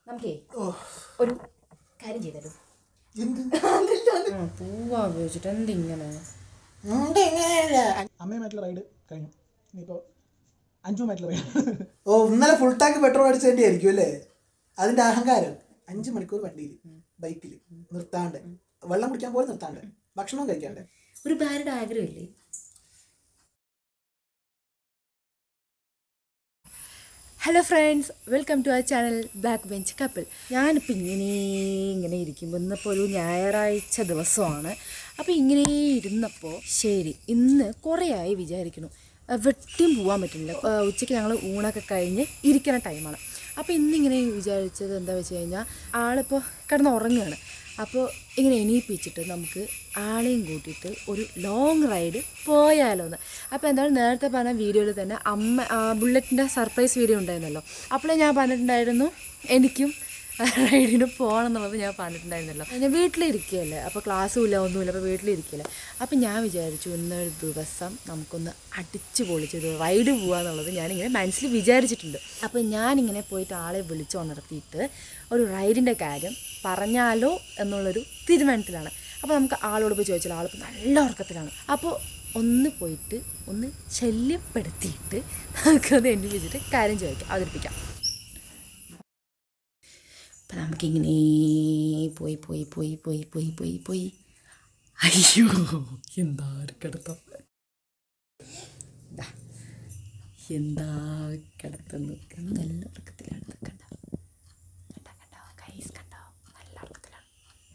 നമുക്കേ ഓ ഒരു കാര്യം ചെയ്തല്ലോ എന്ത് പൂവാ ഉപയോഗിച്ചിട്ട് എന്തിങ്ങനെ ഉണ്ട് ഇങ്ങനെയല്ല. അമ്മയുമായിട്ടുള്ള റൈഡ് കഴിഞ്ഞു ഇനിയിപ്പോൾ അഞ്ചുമായിട്ടുള്ള റൈഡ് ഓ ഇന്നലെ ഫുൾ ടാങ്ക് പെട്രോൾ അടിച്ചതിൻ്റെ ആയിരിക്കും അല്ലേ അതിൻ്റെ അഹങ്കാരം അഞ്ച് മണിക്കൂർ വണ്ടിയിൽ ബൈക്കിൽ നിർത്താണ്ട് വെള്ളം കുടിക്കാൻ പോലും നിർത്താണ്ട് ഭക്ഷണം കഴിക്കാണ്ട് ഒരു ഭാര്യയുടെ ആഗ്രഹമില്ലേ hello friends welcome to our channel black bench couple ഞാനിപ്പോൾ ഇങ്ങനെ ഇങ്ങനെ ഇരിക്കുമ്പോൾ ഇന്നിപ്പോൾ ഒരു ഞായറാഴ്ച ദിവസമാണ് അപ്പോൾ ഇങ്ങനെ ഇരുന്നപ്പോൾ ശരി ഇന്ന് കുറേ ആയി വിചാരിക്കണം വെട്ടിയും പോകാൻ പറ്റുന്നില്ല ആ, ഉച്ചയ്ക്ക് ഞങ്ങൾ ഊണൊക്കെ കഴിഞ്ഞ് ഇരിക്കുന്ന ടൈമാണ് അപ്പോൾ ഇന്നിങ്ങനെ വിചാരിച്ചത് എന്താ വെച്ച് കഴിഞ്ഞാൽ ആളിപ്പോൾ കിടന്ന് ഉറങ്ങുകയാണ് അപ്പോൾ ഇങ്ങനെ എണീപ്പിച്ചിട്ട് നമുക്ക് ആളെയും കൂട്ടിയിട്ട് ഒരു ലോങ് റൈഡ് പോയാലോ എന്ന് അപ്പോൾ എന്തായാലും നേരത്തെ പറഞ്ഞ വീഡിയോയിൽ തന്നെ അമ്മ ആ, ബുള്ളറ്റിൻ്റെ സർപ്രൈസ് വീഡിയോ ഉണ്ടായിരുന്നല്ലോ അപ്പോഴേ ഞാൻ പറഞ്ഞിട്ടുണ്ടായിരുന്നു എനിക്കും റൈഡിന് പോകണം എന്നുള്ളത് ഞാൻ പറഞ്ഞിട്ടുണ്ടായിരുന്നല്ലോ ഞാൻ വീട്ടിലിരിക്കുകയല്ലേ അപ്പോൾ ക്ലാസ്സും ഇല്ല ഒന്നുമില്ല അപ്പോൾ വീട്ടിലിരിക്കുകയല്ലേ അപ്പോൾ ഞാൻ വിചാരിച്ചു ഇന്നൊരു ദിവസം നമുക്കൊന്ന് അടിച്ച് പൊളിച്ചൊരു റൈഡ് പോകാന്നുള്ളത് ഞാനിങ്ങനെ മനസ്സിൽ വിചാരിച്ചിട്ടുണ്ട് അപ്പോൾ ഞാനിങ്ങനെ പോയിട്ട് ആളെ വിളിച്ചുണർത്തിയിട്ട് ഒരു റൈഡിൻ്റെ കാര്യം പറഞ്ഞാലോ എന്നുള്ളൊരു തീരുമാനത്തിലാണ് അപ്പോൾ നമുക്ക് ആളോട് പോയി ചോദിച്ചാൽ ആളിപ്പോൾ നല്ല ഉറക്കത്തിലാണ് അപ്പോൾ ഒന്ന് പോയിട്ട് ഒന്ന് ശല്യപ്പെടുത്തിയിട്ട് നമുക്കത് എണ്ണിപ്പിച്ചിട്ട് കാര്യം ചോദിക്കാം അവതരിപ്പിക്കാം അപ്പം നമുക്കിങ്ങനെ പോയി പോയി പോയി പോയി പോയി പോയി പോയി അയ്യോ എന്താ ഒരു കിടത്തം ദാ, എന്താ കിടത്തുന്നു നല്ല ഉറക്കത്തിലാണ് ഇത് കണ്ടോ കണ്ടോ കണ്ടോ കൈസ് കണ്ടോ നല്ല ഉറക്കത്തിലാണ്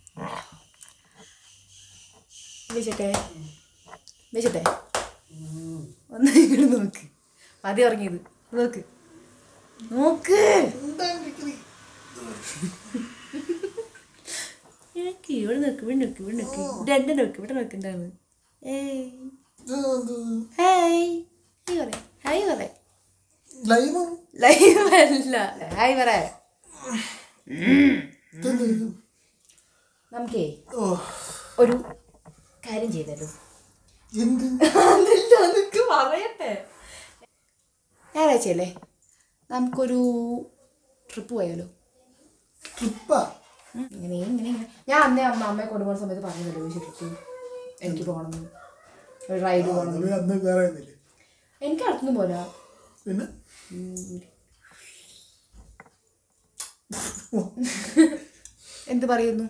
വെച്ചട്ടെ വെച്ചട്ടെ ഒന്ന് ഇങ്ങോട്ട് നോക്ക് മതി ഉറങ്ങിയത് നോക്ക് നോക്ക് എനിക്ക് ഇവിടെ നോക്ക് ഇവിടെ നോക്ക് ഇവിടെ നോക്ക് രണ്ട് നോക്ക് ഇവിടെ നോക്കണ്ടാന്ന് ഏയ് ഹായ് ഹായ് പറ ഹായ് പറ ലൈവ് ലൈവ് അല്ല ഹായ് പറ നമുക്കേ ഓ ഒരു കാര്യം ചെയ്തല്ലോ എന്ത് നിനക്ക് പറയട്ടെ ഞായറാഴ്ചയല്ലേ നമുക്കൊരു ട്രിപ്പ് പോയാലോ ട്രിപ്പാ ഉം, ഇങ്ങനെ ഇങ്ങനെ ഇങ്ങനെ ഞാൻ അന്നേ അമ്മ അമ്മയെ കൊണ്ടുപോകുന്ന സമയത്ത് പറഞ്ഞതല്ലോ ഈ ട്രിപ്പ് എനിക്ക് പോകണം ഒരു റൈഡ് പോകണം അത് അന്ന് വേറെ ഒന്നുമില്ലേ എനിക്ക് അടുത്തൊന്നും പോരാ പിന്നെ എന്ത് പറയുന്നു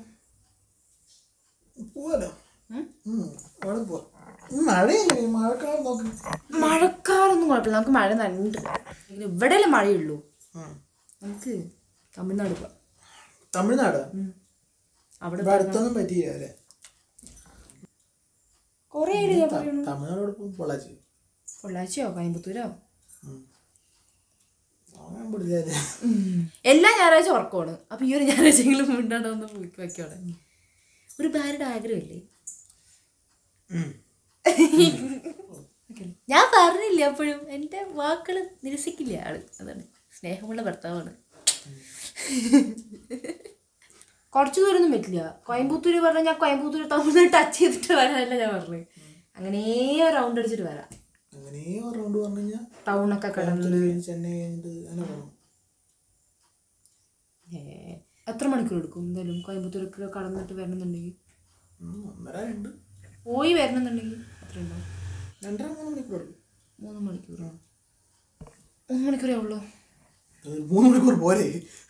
പോവാലോ ഉം, അവിടെ പോവാം ഉം, മഴയില്ലേ മഴക്കാലം നോക്ക് മഴക്കാലൊന്നും കുഴപ്പമില്ല നമുക്ക് മഴ നന്നിട്ട് ഇവിടെയല്ലേ മഴയുള്ളൂ ഉം. നമുക്ക് തമിഴ്നാട് പോവാം തമിഴ്നാട് അവിടെ ഇവിടെ അടുത്തൊന്നും പറ്റിയില്ല അല്ലേ കുറേ ആയിട്ട് ഞാൻ പറയുന്നു തമിഴ്നാടോട് പോകും പൊള്ളാച്ചി പൊള്ളാച്ചിയോ കോയമ്പത്തൂരോ അങ്ങനെ പിടിച്ചാലേ എല്ലാ ഞായറാഴ്ച ഉറക്കമാണ് അപ്പൊ ഈ ഒരു ഞായറാഴ്ചയെങ്കിലും മുണ്ടാണ്ട് ഒന്ന് പോയി വയ്ക്കോടെ ഒരു ഭാര്യയുടെ ആഗ്രഹമില്ലേ ഞാൻ പറഞ്ഞില്ല അപ്പോഴും എൻ്റെ വാക്കുകൾ നിരസിക്കില്ല ആള് അതാണ് സ്നേഹമുള്ള ഭർത്താവാണ് കുറച്ച് ദൂരമൊന്നും പറ്റില്ല കോയമ്പത്തൂര് പറഞ്ഞാൽ ഞാൻ കോയമ്പത്തൂര് തമിഴ്നാട് ടച്ച് ചെയ്തിട്ട് വരാനല്ല ഞാൻ പറഞ്ഞത് അങ്ങനെ റൗണ്ട് അടിച്ചിട്ട് വരാം അങ്ങനെ ഒരു റൗണ്ട് പറഞ്ഞു കഴിഞ്ഞാൽ ടൗണൊക്കെ കടന്ന് കോയമ്പത്തൂര് കഴിഞ്ഞ് ചെന്നൈ കഴിഞ്ഞിട്ട് അങ്ങനെ പോകണം ഏ, എത്ര മണിക്കൂർ എടുക്കും എന്തായാലും കോയമ്പത്തൂരൊക്കെ കടന്നിട്ട് വരണമെന്നുണ്ടെങ്കിൽ ഉം, ഒന്നര രണ്ട് പോയി വരണമെന്നുണ്ടെങ്കിൽ എത്ര ഉണ്ടാവും രണ്ടര മൂന്ന് മണിക്കൂർ എടുക്കും മൂന്ന് മണിക്കൂർ മൂന്ന് മണിക്കൂറേ ഉള്ളൂ ഒരു മൂന്ന് മണിക്കൂർ പോരെ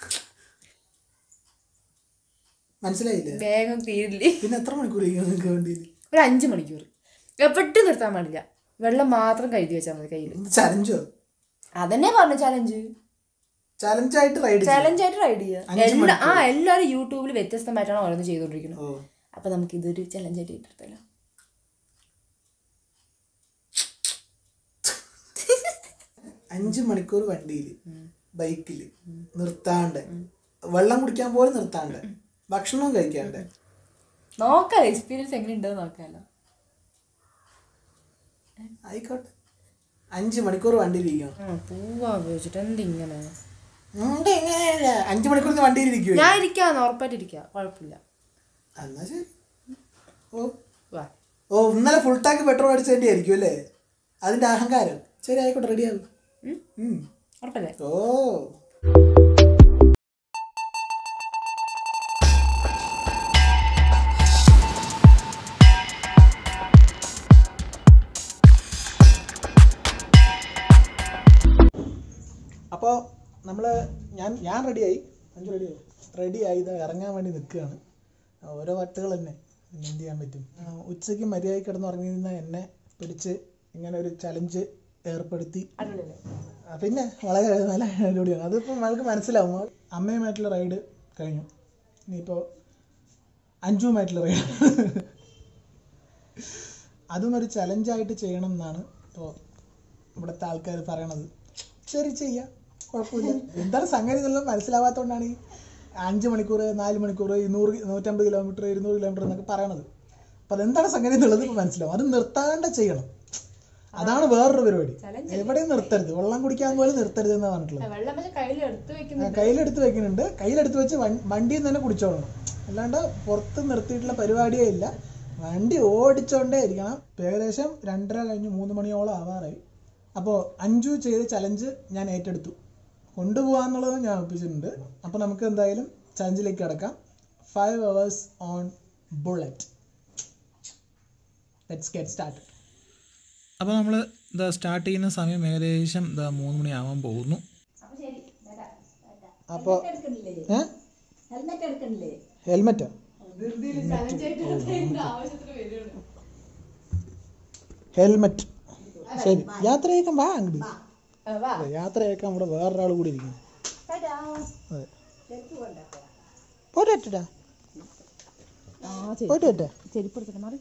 മനസ്സിലായില്ലേ വേഗം തീരില്ലേ പിന്നെ എത്ര മണിക്കൂർ ഇരിക്കും നിങ്ങൾക്ക് വണ്ടിയിൽ ഒരു അഞ്ച് മണിക്കൂർ എപ്പോഴും നിർത്താൻ പാടില്ല വെള്ളം മാത്രം കഴുതി വെച്ചാൽ മതി കയ്യിൽ ചലഞ്ചോ അതന്നെ പറഞ്ഞു ചലഞ്ച് ചലഞ്ചായിട്ട് റൈഡ് ചലഞ്ച് ആയിട്ട് റൈഡ് ചെയ്യുക അഞ്ച് എല്ലാ ആ എല്ലാവരും യൂട്യൂബിൽ വ്യത്യസ്തമായിട്ടാണ് ഓരോന്ന് ചെയ്തുകൊണ്ടിരിക്കുന്നത് ഓ അപ്പൊ നമുക്ക് ഇതൊരു ചലഞ്ച് ആയിട്ട് എടുത്തല്ലോ അഞ്ച് മണിക്കൂർ വണ്ടിയിൽ ബൈക്കിൽ നിർത്താണ്ട് വെള്ളം കുടിക്കാൻ പോലും നിർത്താണ്ട് ഭക്ഷണം കഴിക്കാണ്ട് നോക്കാം എക്സ്പീരിയൻസ് എങ്ങനെ ഉണ്ടോ നോക്കാമല്ലോ ആയിക്കോട്ടെ അഞ്ച് മണിക്കൂർ വണ്ടിയിൽ ഇരിക്കണം പൂവാ ഉപയോഗിച്ചിട്ട് എന്തിങ്ങനെ ഉണ്ട് ഇങ്ങനെയല്ല അഞ്ച് മണിക്കൂർ വണ്ടിയിൽ ഇരിക്കുവോ ഞാൻ ഇരിക്കാന്ന് ഉറപ്പായിട്ട് ഇരിക്കാം കുഴപ്പമില്ല എന്നാ ശരി ഓ വാ ഓ ഇന്നലെ ഫുൾ ടാങ്ക് പെട്രോൾ അടിച്ചതിൻ്റെ ആയിരിക്കും അല്ലേ അതിൻ്റെ അഹങ്കാരം ശരി ആയിക്കോട്ടെ റെഡിയാകും ഉറപ്പല്ലേ ഓ ഞാൻ റെഡിയായി അഞ്ചു റെഡിയായി റെഡിയായി ഇത് ഇറങ്ങാൻ വേണ്ടി നിൽക്കുകയാണ് ഓരോ വട്ടുകൾ തന്നെ പിന്നെ എന്ത് ചെയ്യാൻ പറ്റും ആ, ഉച്ചയ്ക്ക് മര്യാദയ്ക്ക് കിടന്ന് ഉറങ്ങിയിരുന്ന എന്നെ പിടിച്ച് ഇങ്ങനെ ഒരു ചലഞ്ച് ഏർപ്പെടുത്തി ആ, പിന്നെ വളരെ നല്ല അടിപൊളിയാണ് അതിപ്പോൾ നമുക്ക് മനസ്സിലാവും അമ്മയുമായിട്ടുള്ള റൈഡ് കഴിഞ്ഞു ഇനിയിപ്പോൾ അഞ്ചുമായിട്ടുള്ള റൈഡ് അതും ഒരു ചലഞ്ചായിട്ട് ചെയ്യണം എന്നാണ് ഇപ്പോൾ ഇവിടുത്തെ ആൾക്കാർ പറയണത് ശരി ചെയ്യാം കുഴപ്പമില്ല എന്താണ് സംഗതി എന്നുള്ളത് മനസ്സിലാവാത്തതുകൊണ്ടാണ് ഈ അഞ്ച് മണിക്കൂർ നാല് മണിക്കൂർ നൂറ് നൂറ്റമ്പത് കിലോമീറ്റർ ഇരുന്നൂറ് കിലോമീറ്റർ എന്നൊക്കെ പറയണത് അപ്പോൾ അതെന്താണ് സംഗതി എന്നുള്ളത് ഇപ്പോൾ മനസ്സിലാവും അത് നിർത്താണ്ട് ചെയ്യണം അതാണ് വേറൊരു പരിപാടി എവിടെയും നിർത്തരുത് വെള്ളം കുടിക്കാൻ പോലും നിർത്തരുത് എന്നാണ് പറഞ്ഞിട്ടുള്ളത് വെള്ളം പക്ഷെ കയ്യിൽ എടുത്തു വെക്കുന്നു ആ, കയ്യിലെടുത്ത് വെക്കുന്നുണ്ട് കയ്യിലെടുത്ത് വെച്ച് വൺ- വണ്ടിയിൽ നിന്ന് തന്നെ കുടിച്ചോളണം അല്ലാണ്ട് പുറത്ത് നിർത്തിയിട്ടുള്ള പരിപാടിയേ ഇല്ല വണ്ടി ഓടിച്ചോണ്ടേ ഇരിക്കണം ഇപ്പൊ ഏകദേശം രണ്ടര കഴിഞ്ഞ് മൂന്ന് മണിയോളം ആവാറായി അപ്പോൾ അഞ്ചു ചെയ്ത ചലഞ്ച് ഞാൻ ഏറ്റെടുത്തു കൊണ്ടുപോകാന്നുള്ളത് ഞാൻ ഒപ്പിച്ചിട്ടുണ്ട് അപ്പോൾ നമുക്ക് എന്തായാലും ചലഞ്ചിലേക്ക് കിടക്കാം five hours on bullet let's get start അപ്പോൾ നമ്മൾ ഇതാ സ്റ്റാർട്ട് ചെയ്യുന്ന സമയം ഏകദേശം ഇതാ മൂന്ന് മണിയാവാൻ പോകുന്നു അപ്പോൾ ഏ ഹെൽമെറ്റോ ഹെൽമെറ്റ് ശരി യാത്ര ചെയ്യിക്കാൻ വാ അങ്ങോട്ട് അതെ യാത്ര ചെയ്യിക്കാൻ ഇവിടെ വേറൊരാൾ കൂടി ഇരിക്കുന്നു അതെ പോട്ടെ ഇട്ടിട്ടാ. പോട്ടെ ഇട്ടെ. ചെരുപ്പ് എടുത്തിട്ട് മാറി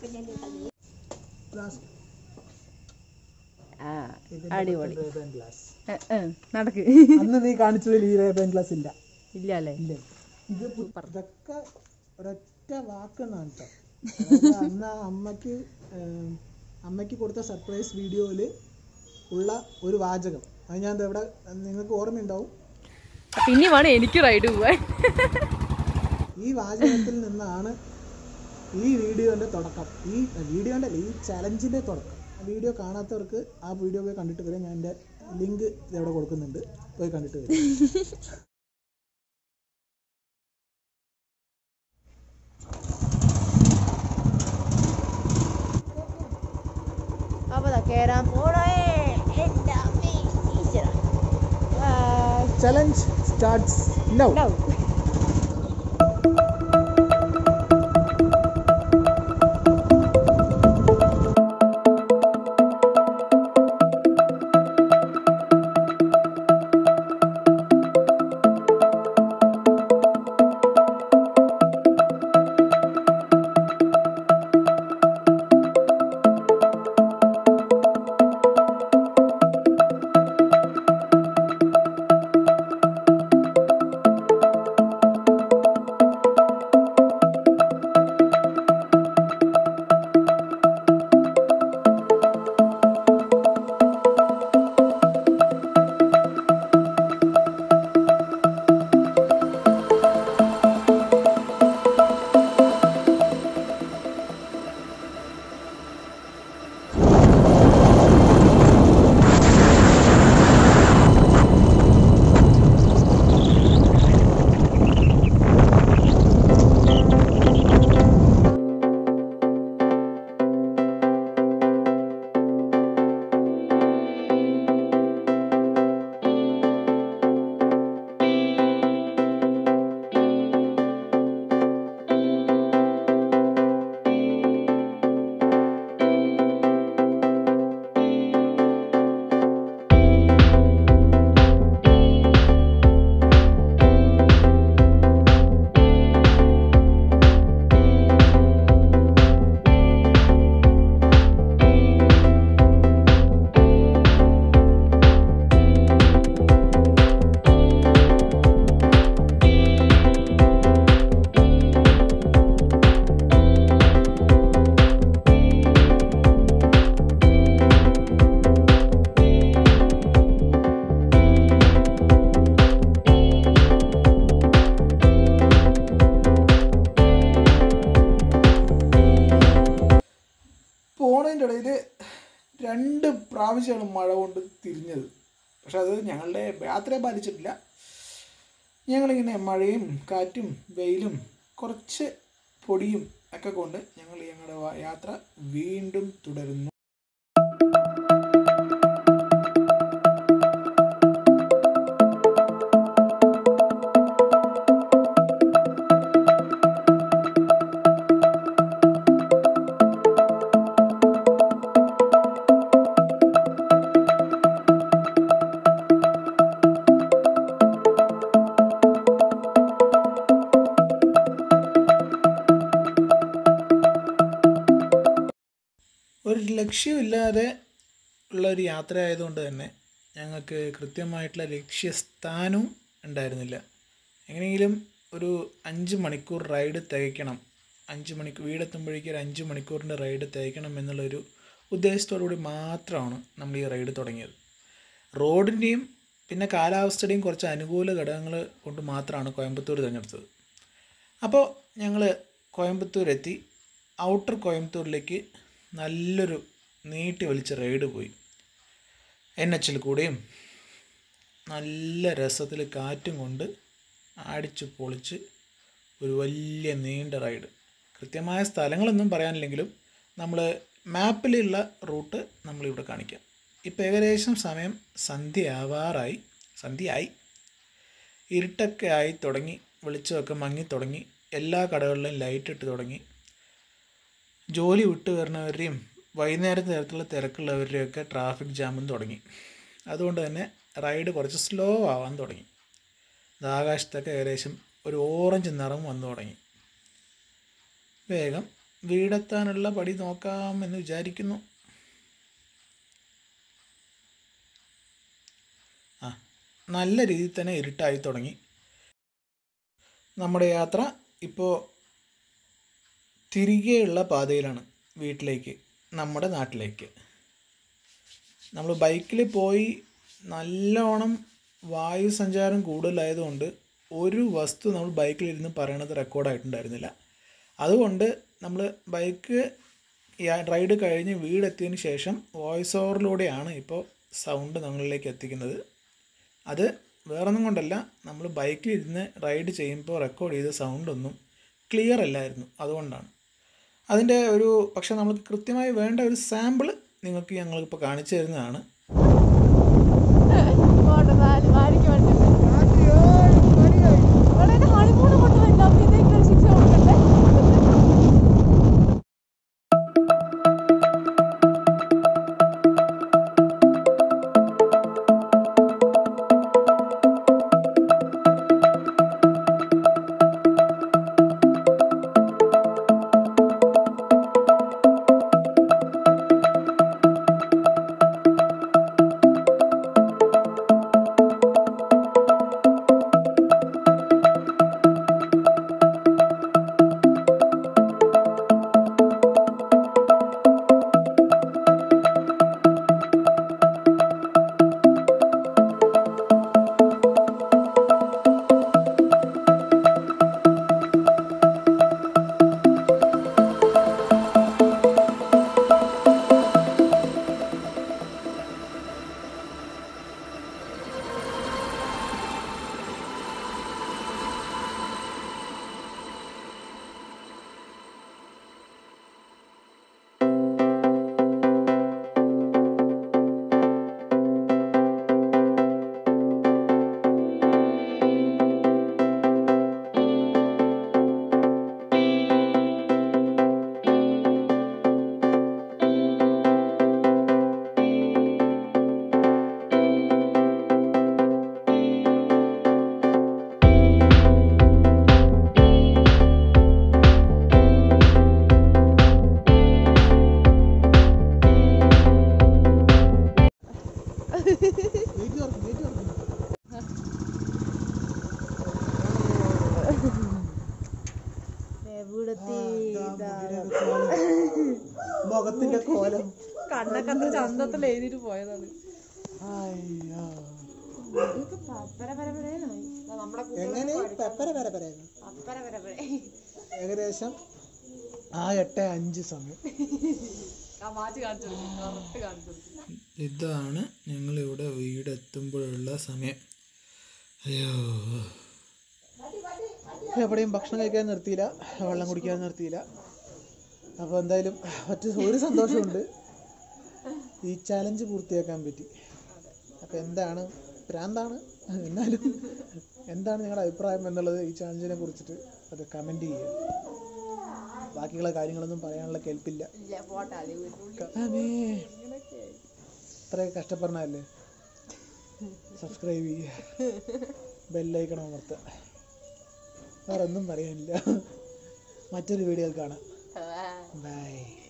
ആ അടിപൊളി റേബൻ ഗ്ലാസ്. ഏ, ഏ, നടക്ക് അന്ന് നീ കാണിച്ചതിൽ ഈ റേബൻ ഗ്ലാസ് ഇല്ല ഇല്ല അല്ലേ ഇല്ലേ ഇത് ഇതൊക്കെ ഒരൊറ്റ വാക്കെന്നാണ് കേട്ടോ അതായത് അന്ന് ആ അമ്മയ്ക്ക് ഏം, അമ്മയ്ക്ക് കൊടുത്ത സർപ്രൈസ് വീഡിയോയിൽ ഉള്ള ഒരു വാചകം അത് ഞാൻ ദേ ഇവിടെ നിങ്ങൾക്ക് ഓർമ്മയുണ്ടാവും പിന്നെ വേണം എനിക്ക് റൈഡ് പോവാൻ ഈ വാചകത്തിൽ നിന്നാണ് ഈ വീഡിയോൻ്റെ തുടക്കം ഈ വീഡിയോൻ്റെ ഈ ചലഞ്ചിൻ്റെ തുടക്കം ആ വീഡിയോ കാണാത്തവർക്ക് ആ വീഡിയോ പോയി കണ്ടിട്ട് വരാം ഞാൻ എൻ്റെ ലിങ്ക് ഇവിടെ കൊടുക്കുന്നുണ്ട് പോയി കണ്ടിട്ട് വരും അപ്പൊ കേറാൻ പോണേ ചലഞ്ച് സ്റ്റാർട്ട്സ് നൗ പോണതിൻ്റെ ഇടയിൽ രണ്ട് പ്രാവശ്യമാണ് മഴ കൊണ്ട് തിരിഞ്ഞത് പക്ഷെ അത് ഞങ്ങളുടെ യാത്രയെ ബാധിച്ചിട്ടില്ല ഞങ്ങളിങ്ങനെ മഴയും കാറ്റും വെയിലും കുറച്ച് പൊടിയും ഒക്കെ കൊണ്ട് ഞങ്ങൾ ഞങ്ങളുടെ വ- യാത്ര വീണ്ടും തുടരുന്നു ലക്ഷ്യമില്ലാതെ ഉള്ള ഒരു യാത്ര ആയതുകൊണ്ട് തന്നെ ഞങ്ങൾക്ക് കൃത്യമായിട്ടുള്ള ലക്ഷ്യസ്ഥാനവും ഉണ്ടായിരുന്നില്ല എങ്ങനെയെങ്കിലും ഒരു അഞ്ച് മണിക്കൂർ റൈഡ് തികയ്ക്കണം അഞ്ച് മണിക്കൂർ വീടെത്തുമ്പോഴേക്കും ഒരു അഞ്ച് മണിക്കൂറിൻ്റെ റൈഡ് തികയ്ക്കണം എന്നുള്ളൊരു ഉദ്ദേശത്തോടു കൂടി മാത്രമാണ് നമ്മൾ ഈ റൈഡ് തുടങ്ങിയത് റോഡിൻ്റെയും പിന്നെ കാലാവസ്ഥയുടെയും കുറച്ച് അനുകൂല ഘടകങ്ങൾ കൊണ്ട് മാത്രമാണ് കോയമ്പത്തൂർ തിരഞ്ഞെടുത്തത് അപ്പോൾ ഞങ്ങൾ കോയമ്പത്തൂർ എത്തി ഔട്ടർ കോയമ്പത്തൂരിലേക്ക് നല്ലൊരു നീട്ടി വലിച്ച റൈഡ് പോയി എൻ എച്ചിൽ കൂടെയും നല്ല രസത്തിൽ കാറ്റും കൊണ്ട് അടിച്ച് പൊളിച്ച് ഒരു വലിയ നീണ്ട റൈഡ് കൃത്യമായ സ്ഥലങ്ങളൊന്നും പറയാനില്ലെങ്കിലും നമ്മൾ മാപ്പിലുള്ള റൂട്ട് നമ്മളിവിടെ കാണിക്കാം ഇപ്പോൾ ഏകദേശം സമയം സന്ധ്യയാവാറായി സന്ധ്യയായി ഇരുട്ടൊക്കെ ആയി തുടങ്ങി വെളിച്ചമൊക്കെ മങ്ങി തുടങ്ങി എല്ലാ കടകളിലും ലൈറ്റ് ഇട്ട് തുടങ്ങി ജോലി വിട്ട് വരുന്നവരുടെയും വൈകുന്നേരത്തെ നേരത്തുള്ള തിരക്കുള്ളവരുടെയൊക്കെ ട്രാഫിക് ജാമും തുടങ്ങി അതുകൊണ്ട് തന്നെ റൈഡ് കുറച്ച് സ്ലോ ആവാൻ തുടങ്ങി ഇത് ആകാശത്തൊക്കെ ഏകദേശം ഒരു ഓറഞ്ച് നിറം വന്നു തുടങ്ങി വേഗം വീടെത്താനുള്ള പടി നോക്കാമെന്ന് വിചാരിക്കുന്നു ആ നല്ല രീതിയിൽ തന്നെ ഇരുട്ടായി തുടങ്ങി നമ്മുടെ യാത്ര ഇപ്പോൾ തിരികെയുള്ള പാതയിലാണ് വീട്ടിലേക്ക് നമ്മുടെ നാട്ടിലേക്ക് നമ്മൾ ബൈക്കിൽ പോയി നല്ലോണം വായു സഞ്ചാരം കൂടുതലായതുകൊണ്ട് ഒരു വസ്തു നമ്മൾ ബൈക്കിലിരുന്ന് പറയണത് റെക്കോർഡായിട്ടുണ്ടായിരുന്നില്ല അതുകൊണ്ട് നമ്മൾ ബൈക്ക് റൈഡ് കഴിഞ്ഞ് വീടെത്തിയതിന് ശേഷം വോയിസ് ഓവറിലൂടെയാണ് ഇപ്പോൾ സൗണ്ട് നമ്മളിലേക്ക് എത്തിക്കുന്നത് അത് വേറൊന്നും കൊണ്ടല്ല നമ്മൾ ബൈക്കിലിരുന്ന് റൈഡ് ചെയ്യുമ്പോൾ റെക്കോർഡ് ചെയ്ത സൗണ്ടൊന്നും ക്ലിയർ അല്ലായിരുന്നു അതുകൊണ്ടാണ് അതിൻ്റെ ഒരു പക്ഷേ നമുക്ക് കൃത്യമായി വേണ്ട ഒരു സാമ്പിൾ നിങ്ങൾക്ക് ഞങ്ങളിപ്പോൾ കാണിച്ചു തരുന്നതാണ് വെയിറ്റ് തുറക്കും വെയിറ്റ് തുറക്കും മുഖത്തിന്റെ കോലം കണ്ണൊക്കെ അത്ര ചന്തത്തിൽ എഴുതിട്ട് പോയതാണ് അയ്യോ പര പര പരേന്നായി. ദാ നമ്മുടെ എങ്ങനെ പെപ്പര പെര പെര പര പര പരേ. ഏകദേശം ആ എട്ട് അഞ്ച് സമയം ആ മാച്ച് കാണിച്ചു കൊടുക്കും കറക്റ്റ് കാണിച്ചു കൊടുക്കും ഇതാണ് ഞങ്ങളിവിടെ വീടെത്തുമ്പോഴുള്ള സമയം അയ്യോ എവിടെയും ഭക്ഷണം കഴിക്കാൻ നിർത്തിയില്ല വെള്ളം കുടിക്കാൻ നിർത്തിയില്ല അപ്പോൾ എന്തായാലും മറ്റു ഒരു സന്തോഷമുണ്ട് ഈ ചാലഞ്ച് പൂർത്തിയാക്കാൻ പറ്റി അപ്പോൾ എന്താണ് പ്രാന്താണ് എന്നാലും എന്താണ് നിങ്ങളുടെ അഭിപ്രായം എന്നുള്ളത് ഈ ചാലഞ്ചിനെ കുറിച്ചിട്ട് അത് കമൻറ്റ് ചെയ്യുക ബാക്കിയുള്ള കാര്യങ്ങളൊന്നും പറയാനുള്ള കേൾപ്പില്ല ഇല്ല പോട്ടെ അത് വീട്ടിൽ ആമേ ഇത്രയൊക്കെ കഷ്ടപ്പെടണല്ലേ സബ്സ്ക്രൈബ് ചെയ്യുക ബെല്ലൈക്കണം അമർത്തുക വേറെ ഒന്നും പറയാനില്ല മറ്റൊരു വീഡിയോയിൽ കാണാം ബൈ